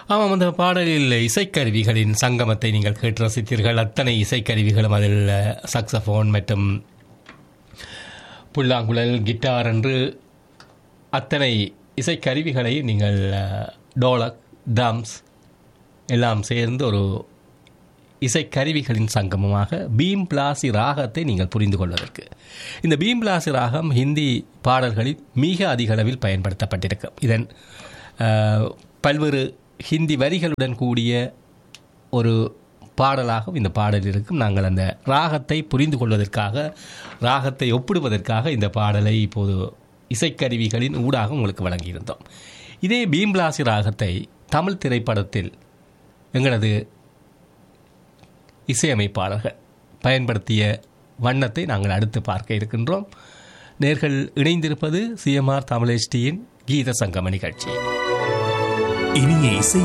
ஆமாம் அந்த பாடலில் இசைக்கருவிகளின் சங்கமத்தை நீங்கள் கேட்டு ரசித்தீர்கள் அத்தனை இசைக்கருவிகளும் அதில் சக்ஸஃபோன் மற்றும் புல்லாங்குழல் கிட்டார் என்று அத்தனை இசைக்கருவிகளை நீங்கள் அஹ், டோலக் ட்ரம்ஸ் எல்லாம் சேர்ந்து ஒரு இசைக்கருவிகளின் சங்கமமாக பீம் பிளாசி ராகத்தை நீங்கள் புரிந்து கொள்வதற்கு இந்த பீம் பிளாசி ராகம் ஹிந்தி பாடல்களில் மிக அதிக அளவில் பயன்படுத்தப்பட்டிருக்கும் இதன் அஹ், பல்வேறு ஹிந்தி வரிகளுடன் கூடிய ஒரு பாடலாகவும் இந்த பாடல் இருக்கும் நாங்கள் அந்த ராகத்தை புரிந்து கொள்வதற்காக ராகத்தை ஒப்பிடுவதற்காக இந்த பாடலை இப்போது இசைக்கருவிகளின் ஊடாக உங்களுக்கு வழங்கியிருந்தோம் இதே பீம்லாசி ராகத்தை தமிழ் திரைப்படத்தில் எங்களது இசையமைப்பாளர்கள் பயன்படுத்திய வண்ணத்தை நாங்கள் அடுத்து பார்க்க இருக்கின்றோம் நேர்கள் இணைந்திருப்பது சிஎம்ஆர் தமிழ் கீத சங்கம நிகழ்ச்சி இனிய இசை